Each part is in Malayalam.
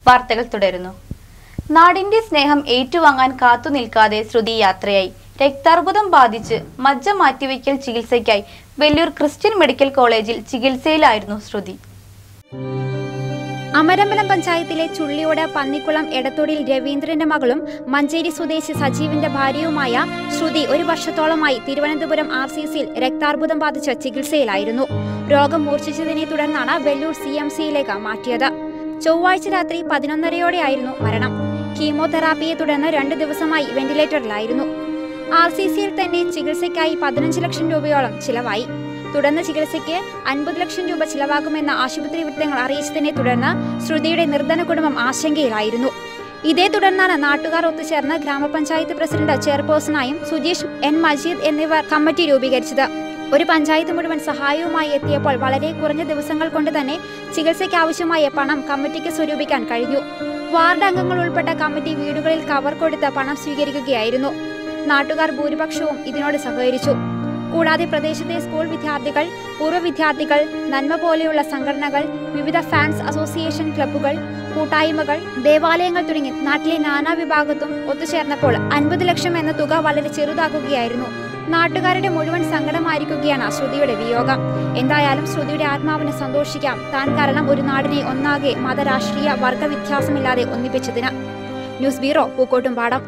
വാർത്തകൾ തുടരുന്നു നാടിന്റെ സ്നേഹം ഏറ്റുവാങ്ങാൻ കാത്തു നിൽക്കാതെ ശ്രുതി യാത്രയായി രക്താർബുദം ബാധിച്ച് മജ്ജ മാറ്റിവെക്കൽ ചികിത്സയ്ക്കായി വെല്ലൂർ ക്രിസ്ത്യൻ മെഡിക്കൽ കോളേജിൽ ചികിത്സയിലായിരുന്നു ശ്രുതി അമരമ്പലം പഞ്ചായത്തിലെ ചുള്ളിയോട് പന്നിക്കുളം എടത്തൊടിയിൽ രവീന്ദ്രന്റെ മകളും മഞ്ചേരി സ്വദേശി സജീവിന്റെ ഭാര്യയുമായ ശ്രുതി ഒരു വർഷത്തോളമായി തിരുവനന്തപുരം ആർ സി സിയിൽ രക്താർബുദം ബാധിച്ച് ചികിത്സയിലായിരുന്നു രോഗം മൂർച്ഛിച്ചതിനെ തുടർന്നാണ് വെല്ലൂർ സി എം സിയിലേക്ക് മാറ്റിയത് ചൊവ്വാഴ്ച രാത്രി പതിനൊന്നരയോടെയായിരുന്നു മരണം കീമോതെറാപ്പിയെ തുടർന്ന് രണ്ടു ദിവസമായി വെന്റിലേറ്ററിലായിരുന്നു ആർ സി സിയിൽ തന്നെ ചികിത്സയ്ക്കായി പതിനഞ്ച് ലക്ഷം രൂപയോളം ചിലവായി തുടർന്ന് ചികിത്സയ്ക്ക് അൻപത് ലക്ഷം രൂപ ചിലവാകുമെന്ന് ആശുപത്രി വൃത്തങ്ങൾ അറിയിച്ചതിനെ തുടർന്ന് ശ്രുതിയുടെ നിർധന കുടുംബം ആശങ്കയിലായിരുന്നു ഇതേ തുടർന്നാണ് നാട്ടുകാർ ഒത്തുചേർന്ന് ഗ്രാമപഞ്ചായത്ത് പ്രസിഡന്റ് ചെയർപേഴ്സണായും സുജീഷ് എൻ മജീദ് എന്നിവർ കമ്മിറ്റി രൂപീകരിച്ചത് ഒരു പഞ്ചായത്ത് മുഴുവൻ സഹായവുമായി എത്തിയപ്പോൾ വളരെ കുറഞ്ഞ ദിവസങ്ങൾ കൊണ്ട് തന്നെ ചികിത്സയ്ക്ക് ആവശ്യമായ പണം കമ്മിറ്റിക്ക് സ്വരൂപിക്കാൻ കഴിഞ്ഞു വാർഡ് അംഗങ്ങൾ ഉൾപ്പെട്ട കമ്മിറ്റി വീടുകളിൽ കവർ കൊടുത്ത് പണം സ്വീകരിക്കുകയായിരുന്നു നാട്ടുകാർ ഭൂരിപക്ഷവും ഇതിനോട് സഹകരിച്ചു കൂടാതെ പ്രദേശത്തെ സ്കൂൾ വിദ്യാർത്ഥികൾ പൂർവ്വ വിദ്യാർത്ഥികൾ നന്മ പോലെയുള്ള സംഘടനകൾ വിവിധ ഫാൻസ് അസോസിയേഷൻ ക്ലബ്ബുകൾ കൂട്ടായ്മകൾ ദേവാലയങ്ങൾ തുടങ്ങി നാട്ടിലെ നാനാ വിഭാഗത്തും ഒത്തുചേർന്നപ്പോൾ അൻപത് ലക്ഷം എന്ന തുക വളരെ ചെറുതാക്കുകയായിരുന്നു നാട്ടുകാരുടെ മുഴുവൻ സങ്കടമായിരിക്കുകയാണ് ശ്രുതിയുടെ വിയോഗം എന്തായാലും ശ്രുതിയുടെ ആത്മാവിനെ സന്തോഷിക്കാം താൻ കാരണം ഒരു നാടിനെ ഒന്നാകെ മതരാഷ്ട്രീയ വർഗ വ്യത്യാസമില്ലാതെ ഒന്നിപ്പിച്ചതിന് news bureau Pookkottumpadam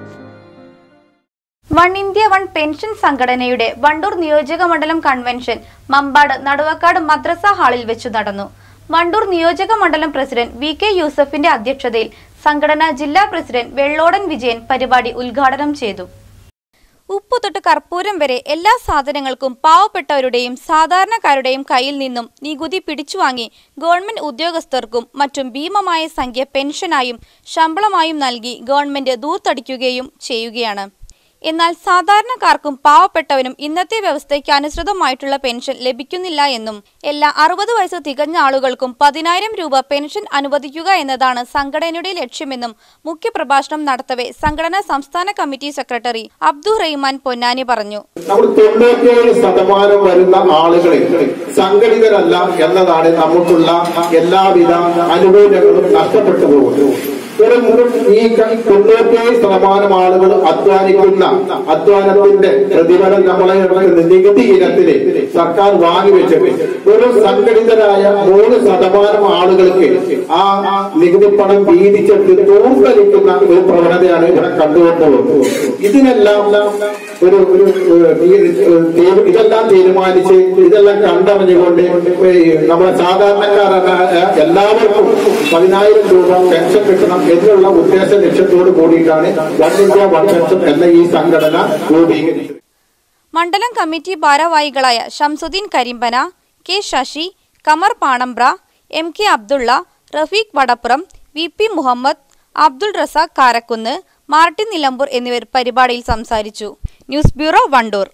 one India one pension സംഘടനയുടെ വണ്ടൂർ നിയോജക മണ്ഡലം കൺവെൻഷൻ മമ്പാട് നടുവക്കാട് മദ്രസ ഹാളിൽ വെച്ചു നടന്നു വണ്ടൂർ നിയോജക മണ്ഡലം പ്രസിഡന്റ് വി കെ യൂസഫിന്റെ അധ്യക്ഷതയിൽ സംഘടനാ ജില്ലാ പ്രസിഡന്റ് വെള്ളോടൻ വിജയൻ പരിപാടി ഉദ്ഘാടനം ചെയ്തു ഉപ്പു തൊട്ട് കർപ്പൂരം വരെ എല്ലാ സാധനങ്ങൾക്കും പാവപ്പെട്ടവരുടെയും സാധാരണക്കാരുടെയും കയ്യിൽ നിന്നും നികുതി പിടിച്ചുവാങ്ങി ഗവൺമെന്റ് ഉദ്യോഗസ്ഥർക്കും മറ്റും ഭീമമായ സംഖ്യ പെൻഷനായും ശമ്പളമായും നൽകി ഗവൺമെന്റ് ദൂർത്തടിക്കുകയും ചെയ്യുകയാണ് എന്നാൽ സാധാരണക്കാർക്കും പാവപ്പെട്ടവനും ഇന്നത്തെ വ്യവസ്ഥയ്ക്ക് അനുസൃതമായിട്ടുള്ള പെൻഷൻ ലഭിക്കുന്നില്ല എന്നും എല്ലാ അറുപത് വയസ്സ് തികഞ്ഞ ആളുകൾക്കും പതിനായിരം രൂപ പെൻഷൻ അനുവദിക്കുക എന്നതാണ് സംഘടനയുടെ ലക്ഷ്യമെന്നും മുഖ്യപ്രഭാഷണം നടത്തവെ സംഘടനാ സംസ്ഥാന കമ്മിറ്റി സെക്രട്ടറി അബ്ദു റഹ്മാൻ പൊന്നാനി പറഞ്ഞു നമ്മൾ തൊണ്ണൂറ്റിയേഴ് ശതമാനം വരുന്ന ആളുകളെ സംഘടിതരല്ല എന്നതാണ് നമുക്കുള്ള എല്ലാവിധ അനുകൂലങ്ങളും നഷ്ടപ്പെട്ടു പോകുന്നത് വെറും ഈ ക- തൊണ്ണൂറ്റിയേഴ് ശതമാനം ആളുകൾ അധ്വാനിക്കുന്ന അധ്വാനത്തിന്റെ പ്രതിഫലം നമ്മളെ നികുതി ഇനത്തിന് സർക്കാർ വാങ്ങിവെച്ചത് വെറും സംഘടിതരായ മൂന്ന് ശതമാനം ആളുകൾക്ക് ആ നികുതി പണം വീതിച്ചെടുത്ത് തോർത്തലിക്കുന്ന ഒരു പ്രവണതയാണ് ഇവിടെ കണ്ടുകൊണ്ടുപോകുന്നത് ഇതിനെല്ലാം ഒരു ഒരു ഏഹ്, ഈ- തീ- ഇതെല്ലാം തീരുമാനിച്ച് ഇതെല്ലാം കണ്ടറിഞ്ഞുകൊണ്ട് ഈ നമ്മുടെ സാധാരണക്കാരായ എല്ലാവർക്കും പതിനായിരം രൂപ പെൻഷൻ കിട്ടണം എന്നുള്ള ഉദ്ദേശ ലക്ഷ്യത്തോട് കൂടിയിട്ടാണ് വൺ ഇന്ത്യ വൺ പെൻഷൻ എന്ന ഈ സംഘടന രൂപീകരിച്ചത് മണ്ഡലം കമ്മിറ്റി ഭാരവാഹികളായ Shamsuddin Karimbana K Sasi Kamar Panambra M K Abdulla Rafeeq Vadappuram V P Muhammad Abdul Razak Karakkunnu Martin Nilambur എന്നിവർ പരിപാടിയിൽ സംസാരിച്ചു ന്യൂസ് ബ്യൂറോ വണ്ടൂർ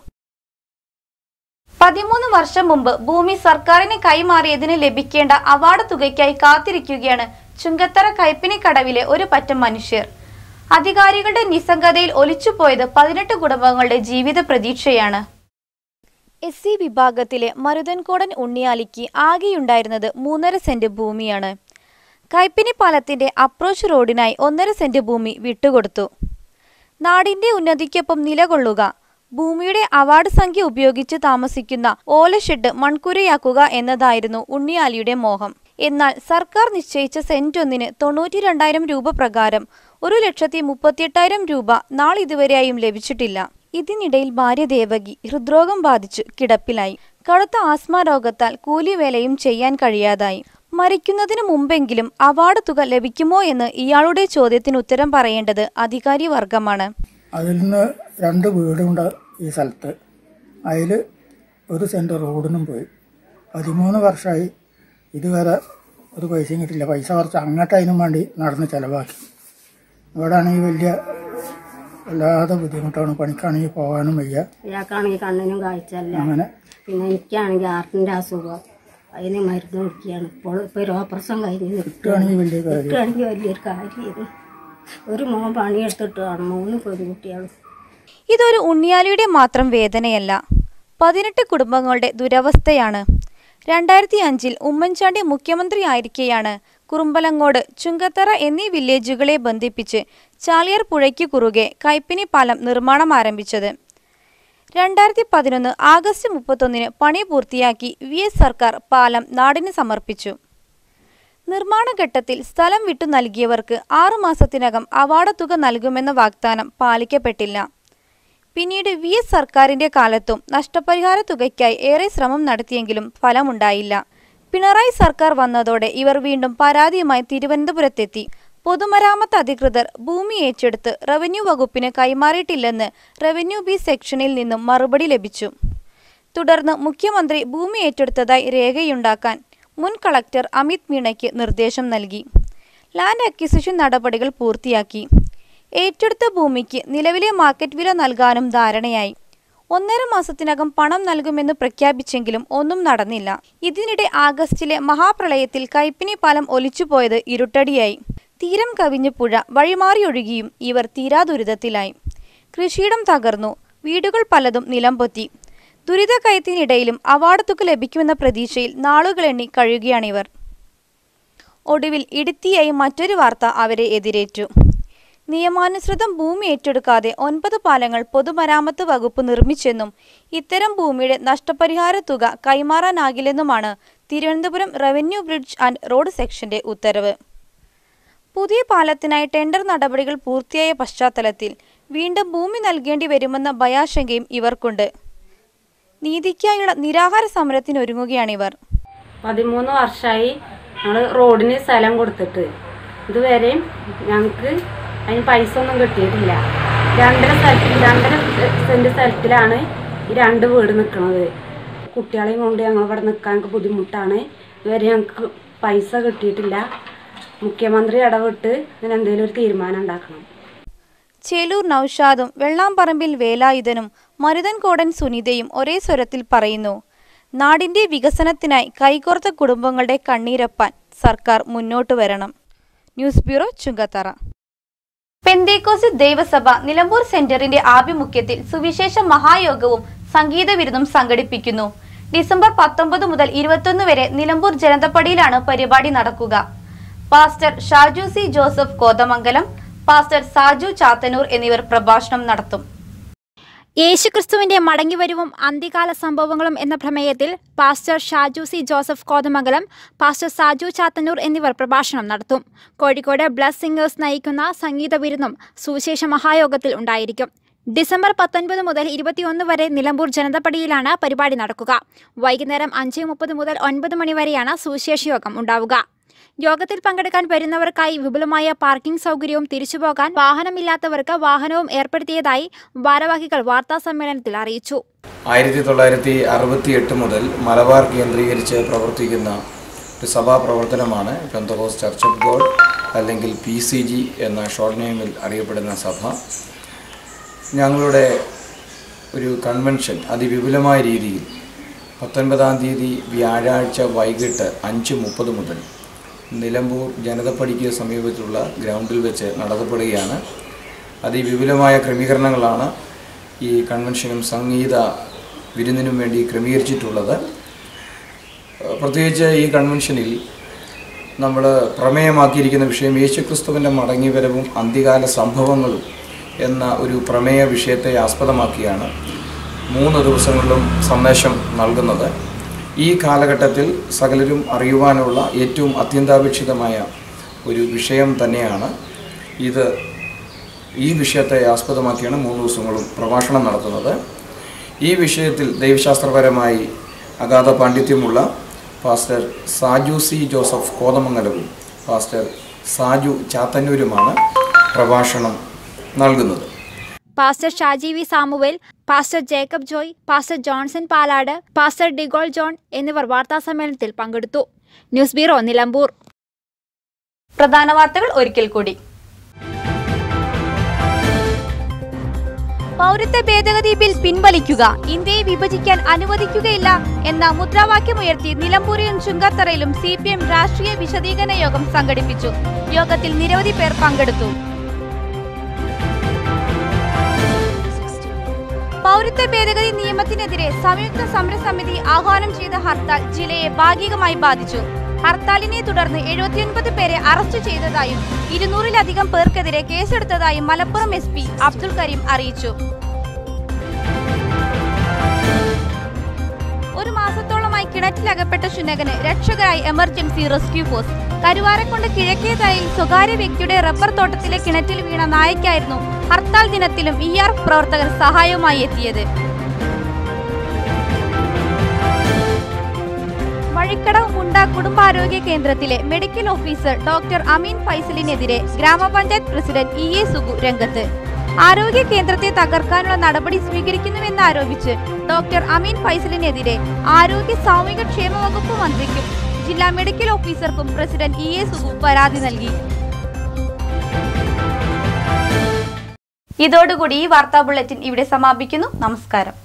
പതിമൂന്ന് വർഷം മുമ്പ് ഭൂമി സർക്കാരിന് കൈമാറിയതിന് ലഭിക്കേണ്ട അവാർഡ് തുകയ്ക്കായി കാത്തിരിക്കുകയാണ് ചുങ്കത്തറ കൈപ്പിനിക്കടവിലെ ഒരു പറ്റം മനുഷ്യർ അധികാരികളുടെ നിസ്സംഗതയിൽ ഒലിച്ചുപോയത് പതിനെട്ട് കുടുംബങ്ങളുടെ ജീവിത പ്രതീക്ഷയാണ് എസ് സി വിഭാഗത്തിലെ മരുതൻകോടൻ ഉണ്ണിയാലിക്ക് ആകെയുണ്ടായിരുന്നത് മൂന്നര സെന്റ് ഭൂമിയാണ് കൈപ്പിനി പാലത്തിന്റെ അപ്രോച്ച് റോഡിനായി ഒന്നര സെന്റ് ഭൂമി വിട്ടുകൊടുത്തു നാടിന്റെ ഉന്നതിക്കൊപ്പം നിലകൊള്ളുക ഭൂമിയുടെ അവാർഡ് സംഖ്യ ഉപയോഗിച്ച് താമസിക്കുന്ന ഓലഷെഡ് മൺകുരയാക്കുക എന്നതായിരുന്നു ഉണ്ണിയാലിയുടെ മോഹം എന്നാൽ സർക്കാർ നിശ്ചയിച്ച സെന്റ് ഒന്നിന് തൊണ്ണൂറ്റി രണ്ടായിരം രൂപ പ്രകാരം ഒരു ലക്ഷത്തി മുപ്പത്തിയെട്ടായിരം രൂപ നാളിതുവരെയായും ലഭിച്ചിട്ടില്ല ഇതിനിടയിൽ ഭാര്യ ദേവകി ഹൃദ്രോഗം ബാധിച്ചു കിടപ്പിലായി കടുത്ത ആസ്മ രോഗത്താൽ കൂലിവേലയും ചെയ്യാൻ കഴിയാതായി മരിക്കുന്നതിന് മുമ്പെങ്കിലും അവാർഡ് തുക ലഭിക്കുമോ എന്ന് ഇയാളുടെ ചോദ്യത്തിന് ഉത്തരം പറയേണ്ടത് അധികാരി വർഗമാണ് അതിൽ നിന്ന് രണ്ട് വീടുണ്ട് ഈ സ്ഥലത്ത് അതിൽ ഒരു സെൻറ്റ് റോഡിനും പോയി പതിമൂന്ന് വർഷമായി ഇതുവരെ ഒരു പൈസയും കിട്ടില്ല പൈസ കുറച്ച് അങ്ങോട്ട് അതിനും വേണ്ടി നടന്ന് ചിലവാക്കി ഇവിടെ ആണെങ്കിൽ വലിയ വല്ലാതെ ബുദ്ധിമുട്ടാണ് പണിക്കാണെങ്കിൽ പോകാനും വയ്യ ഇയാൾക്കാണെങ്കിൽ കണ്ണിനും കാഴ്ചയല്ല അങ്ങനെ പിന്നെ എനിക്കാണെങ്കിൽ ഹാർട്ടിന്റെ അസുഖം അതിന് മരുന്ന് കുടിക്കുകയാണ് ഇപ്പോൾ ഇപ്പോൾ ഒരു ഓപ്പറേഷൻ കഴിഞ്ഞ് കിട്ടുകയാണെങ്കിൽ വലിയ കാര്യം നിൽക്കുകയാണെങ്കിൽ വലിയൊരു കാര്യം ഒരു മോൻ പണിയെടുത്തിട്ട് കാണും മൂന്ന് പെൺകുട്ടികളും ഇതൊരു ഉണ്ണിയാലിയുടെ മാത്രം വേദനയല്ല പതിനെട്ട് കുടുംബങ്ങളുടെ ദുരവസ്ഥയാണ് രണ്ടായിരത്തി അഞ്ചിൽ ഉമ്മൻചാണ്ടി മുഖ്യമന്ത്രിയായിരിക്കെയാണ് കുറുമ്പലങ്ങോട് ചുങ്കത്തറ എന്നീ വില്ലേജുകളെ ബന്ധിപ്പിച്ച് ചാലിയാർ പുഴയ്ക്ക് കുറുകെ കൈപ്പിനി പാലം നിർമ്മാണം ആരംഭിച്ചത് രണ്ടായിരത്തി പതിനൊന്ന് ആഗസ്റ്റ് മുപ്പത്തൊന്നിന് പണി പൂർത്തിയാക്കി വി എസ് സർക്കാർ പാലം നാടിന് സമർപ്പിച്ചു നിർമ്മാണ ഘട്ടത്തിൽ സ്ഥലം വിട്ടു നൽകിയവർക്ക് ആറു മാസത്തിനകം അവാർഡ് തുക നൽകുമെന്ന വാഗ്ദാനം പാലിക്കപ്പെട്ടില്ല പിന്നീട് വി എസ് സർക്കാരിന്റെ കാലത്തും നഷ്ടപരിഹാര തുകയ്ക്കായി ഏറെ ശ്രമം നടത്തിയെങ്കിലും ഫലമുണ്ടായില്ല പിണറായി സർക്കാർ വന്നതോടെ ഇവർ വീണ്ടും പരാതിയുമായി തിരുവനന്തപുരത്തെത്തി പൊതുമരാമത്ത് അധികൃതർ ഭൂമി ഏറ്റെടുത്ത് റവന്യൂ വകുപ്പിന് കൈമാറിയിട്ടില്ലെന്ന് റവന്യൂ ബി സെക്ഷനിൽ നിന്നും മറുപടി ലഭിച്ചു തുടർന്ന് മുഖ്യമന്ത്രി ഭൂമി ഏറ്റെടുത്തതായി രേഖയുണ്ടാക്കാൻ മുൻ കളക്ടർ അമിത് മീണയ്ക്ക് നിർദ്ദേശം നൽകി ലാൻഡ് അക്വിസിഷൻ നടപടികൾ പൂർത്തിയാക്കി ഏറ്റെടുത്ത ഭൂമിക്ക് നിലവിലെ മാർക്കറ്റ് വില നൽകാനും ധാരണയായി ഒന്നര മാസത്തിനകം പണം നൽകുമെന്ന് പ്രഖ്യാപിച്ചെങ്കിലും ഒന്നും നടന്നില്ല ഇതിനിടെ ആഗസ്റ്റിലെ മഹാപ്രളയത്തിൽ കൈപ്പിനി പാലം ഒലിച്ചുപോയത് ഇരുട്ടടിയായി തീരം കവിഞ്ഞ പുഴ വഴിമാറിയൊഴുകിയും ഇവർ തീരാ ദുരിതത്തിലായി കൃഷിയിടം തകർന്നു വീടുകൾ പലതും നിലംപൊത്തി ദുരിതക്കയത്തിനിടയിലും അവാർഡ് തുക ലഭിക്കുമെന്ന പ്രതീക്ഷയിൽ നാളുകളെണ്ണി കഴിയുകയാണിവർ ഒടുവിൽ ഇടുത്തിയായി മറ്റൊരു വാർത്ത അവരെ എതിരേറ്റു നിയമാനുസൃതം ഭൂമി ഏറ്റെടുക്കാതെ ഒൻപത് പാലങ്ങൾ പൊതുമരാമത്ത് വകുപ്പ് നിർമ്മിച്ചെന്നും ഇത്തരം ഭൂമിയുടെ നഷ്ടപരിഹാര തുക കൈമാറാനാകില്ലെന്നുമാണ് Thiruvananthapuram revenue bridge and road സെക്ഷന്റെ ഉത്തരവ് പുതിയ പാലത്തിനായി ടെൻഡർ നടപടികൾ പൂർത്തിയായ പശ്ചാത്തലത്തിൽ വീണ്ടും ഭൂമി നൽകേണ്ടി വരുമെന്ന ഭയാശങ്കയും ഇവർക്കുണ്ട് നീതിക്കായുള്ള നിരാഹാര സമരത്തിനൊരുങ്ങുകയാണിവർ പതിമൂന്ന് വർഷമായി ഞങ്ങൾ റോഡിന് സ്ഥലം കൊടുത്തിട്ട് ഇതുവരെയും ഞങ്ങൾക്ക് അതിന് പൈസ ഒന്നും കിട്ടിയിട്ടില്ല രണ്ടര സ്ഥലത്തിൽ രണ്ടര സെൻറ്റ് സ്ഥലത്തിലാണ് ഈ രണ്ട് വീട് നിൽക്കുന്നത് കുട്ടികളെയും കൊണ്ട് ഞങ്ങൾ ഇവിടെ നിൽക്കാൻ ബുദ്ധിമുട്ടാണ് ഇതുവരെ ഞങ്ങൾക്ക് പൈസ കിട്ടിയിട്ടില്ല മുഖ്യമന്ത്രി ഇടപെട്ട് ഇതിന് എന്തെങ്കിലും ഒരു തീരുമാനം ഉണ്ടാക്കണം ചേലൂർ നൌഷാദും വെള്ളാമ്പറമ്പിൽ വേലായുധനും മരുതൻകോടൻ സുനിതയും ഒരേ സ്വരത്തിൽ പറയുന്നു നാടിന്റെ വികസനത്തിനായി കൈകോർത്ത കുടുംബങ്ങളുടെ കണ്ണീരപ്പാൻ സർക്കാർ മുന്നോട്ട് വരണം ന്യൂസ് ബ്യൂറോ ചുങ്കത്തറ പെന്തേക്കോസ് ദേവസഭ നിലമ്പൂർ സെന്ററിന്റെ ആഭിമുഖ്യത്തിൽ സുവിശേഷ മഹായോഗവും സംഗീത വിരുന്നും സംഘടിപ്പിക്കുന്നു ഡിസംബർ പത്തൊമ്പത് മുതൽ ഇരുപത്തൊന്ന് വരെ നിലമ്പൂർ ജനതപ്പടിയിലാണ് പരിപാടി നടക്കുക pastor Shaju C Joseph Kothamangalam pastor Saju Chathannur എന്നിവർ പ്രഭാഷണം നടത്തും യേശുക്രിസ്തുവിന്റെ മടങ്ങിവരവും അന്ത്യകാല സംഭവങ്ങളും എന്ന പ്രമേയത്തിൽ pastor Shaju C Joseph Kothamangalam pastor Saju Chathannur എന്നിവർ പ്രഭാഷണം നടത്തും കോഴിക്കോട് ബ്ലസ് സിംഗേഴ്സ് നയിക്കുന്ന സംഗീത വിരുന്നും സുവിശേഷ മഹായോഗത്തിൽ ഉണ്ടായിരിക്കും ഡിസംബർ പത്തൊൻപത് മുതൽ ഇരുപത്തിയൊന്ന് വരെ നിലമ്പൂർ ജനതപ്പടിയിലാണ് പരിപാടി നടക്കുക വൈകുന്നേരം അഞ്ച് മുപ്പത് മുതൽ ഒൻപത് മണി വരെയാണ് സുവിശേഷ യോഗം ഉണ്ടാവുക യോഗത്തിൽ പങ്കെടുക്കാൻ വരുന്നവർക്കായി വിപുലമായ പാർക്കിംഗ് സൗകര്യവും തിരിച്ചുപോകാൻ വാഹനമില്ലാത്തവർക്ക് വാഹനവും ഏർപ്പെടുത്തിയതായി ഭാരവാഹികൾ വാർത്താ സമ്മേളനത്തിൽ അറിയിച്ചു ആയിരത്തി തൊള്ളായിരത്തി അറുപത്തി എട്ട് മുതൽ മലബാർ കേന്ദ്രീകരിച്ച് പ്രവർത്തിക്കുന്ന ഒരു സഭാ പ്രവർത്തനമാണ് പെന്തകോസ് ചർച്ച് ഓഫ് ഗോഡ് അല്ലെങ്കിൽ പി സി ജി എന്ന ഷോർട്ട് നെയിമിൽ അറിയപ്പെടുന്ന സഭ ഞങ്ങളുടെ ഒരു കൺവെൻഷൻ അതിവിപുലമായ രീതിയിൽ പത്തൊൻപതാം തീയതി വ്യാഴാഴ്ച വൈകിട്ട് അഞ്ച് മുപ്പത് മുതൽ നിലമ്പൂർ ജനതപ്പടിക്ക് സമീപത്തുള്ള ഗ്രൗണ്ടിൽ വെച്ച് നടത്തപ്പെടുകയാണ് അതിവിപുലമായ ക്രമീകരണങ്ങളാണ് ഈ കൺവെൻഷനും സംഗീത വിരുന്നിനും വേണ്ടി ക്രമീകരിച്ചിട്ടുള്ളത് ഏഹ് പ്രത്യേകിച്ച് ഈ കൺവെൻഷനിൽ നമ്മൾ പ്രമേയമാക്കിയിരിക്കുന്ന വിഷയം യേശുക്രിസ്തുവിൻ്റെ മടങ്ങിവരവും അന്ത്യകാല സംഭവങ്ങളും എന്ന ഒരു പ്രമേയ വിഷയത്തെ ആസ്പദമാക്കിയാണ് മൂന്ന് ദിവസങ്ങളിലും സന്ദേശം നൽകുന്നത് ഈ കാലഘട്ടത്തിൽ സകലരും അറിയുവാനുള്ള ഏറ്റവും അത്യന്താപേക്ഷിതമായ ഒരു വിഷയം തന്നെയാണ് ഇത് ഈ വിഷയത്തെ ആസ്പദമാക്കിയാണ് മൂന്ന് ദിവസങ്ങളും പ്രഭാഷണം നടത്തുന്നത് ഈ വിഷയത്തിൽ ദൈവശാസ്ത്രപരമായി അഗാധ പാണ്ഡിത്യമുള്ള പാസ്റ്റർ സാജു സി ജോസഫ് കോതമംഗലവും പാസ്റ്റർ സാജു ചാത്തന്നൂരുമാണ് പ്രഭാഷണം നൽകുന്നത് pastor Shaji V Samuel pastor Jacob Joy pastor Johnson Palad pastor Degol John എന്നിവർ വാർത്താസമ്മേളനത്തിൽ പങ്കെടുത്തു ന്യൂസ് ബ്യൂറോ നിലമ്പൂർ പ്രധാന വാർത്തകൾ ഒരിക്കൽ കൂടി പൗരത്വ ഭേദഗതി ബിൽ പിൻവലിക്കുക ഇന്ത്യയെ വിഭജിക്കാൻ അനുവദിക്കുകയില്ല എന്ന മുദ്രാവാക്യമുയർത്തി നിലമ്പൂരിലും ചുങ്കത്തറയിലും സി പി എം രാഷ്ട്രീയ വിശദീകരണ യോഗം സംഘടിപ്പിച്ചു യോഗത്തിൽ നിരവധി പേർ പങ്കെടുത്തു പൗരത്വ ഭേദഗതി നിയമത്തിനെതിരെ സംയുക്ത സമരസമിതി ആഹ്വാനം ചെയ്ത ഹർത്താൽ ജില്ലയെ ഭാഗികമായി ബാധിച്ചു ഹർത്താലിനെ തുടർന്ന് എഴുപത്തിയൊൻപത് പേരെ അറസ്റ്റ് ചെയ്തതായും ഇരുന്നൂറിലധികം പേർക്കെതിരെ കേസെടുത്തതായും മലപ്പുറം എസ് പി അബ്ദുൾ കരീം അറിയിച്ചു ഒരു മാസത്തോളമായി കിണറ്റിലകപ്പെട്ട ശുനകന് രക്ഷകരായി എമർജൻസി റെസ്ക്യൂ ഫോഴ്സ് കരുവാരക്കൊണ്ട് കിഴക്കേതലയിൽ സ്വകാര്യ വ്യക്തിയുടെ റബ്ബർ തോട്ടത്തിലെ കിണറ്റിൽ വീണ നായയ്ക്കായിരുന്നു ഹർത്താൽ ദിനത്തിലും ഇ ആർ പ്രവർത്തകർ സഹായവുമായി എത്തിയത് വഴിക്കടവ് മുണ്ട കുടുംബാരോഗ്യ കേന്ദ്രത്തിലെ മെഡിക്കൽ ഓഫീസർ ഡോക്ടർ അമീൻ ഫൈസലിനെതിരെ ഗ്രാമപഞ്ചായത്ത് പ്രസിഡന്റ് ഇ എ സുഗു രംഗത്ത് ആരോഗ്യ കേന്ദ്രത്തെ തകർക്കാനുള്ള നടപടി സ്വീകരിക്കുന്നുവെന്ന് ആരോപിച്ച് ഡോക്ടർ അമീൻ ഫൈസലിനെതിരെ ആരോഗ്യ സാമൂഹിക ക്ഷേമ വകുപ്പ് മന്ത്രിക്കും ജില്ലാ മെഡിക്കൽ ഓഫീസർക്കും പ്രസിഡന്റ് ഇ എ സുഗു പരാതി നൽകി ഇതോടുകൂടി ഈ വാർത്താ ബുള്ളറ്റിൻ ഇവിടെ സമാപിക്കുന്നു നമസ്കാരം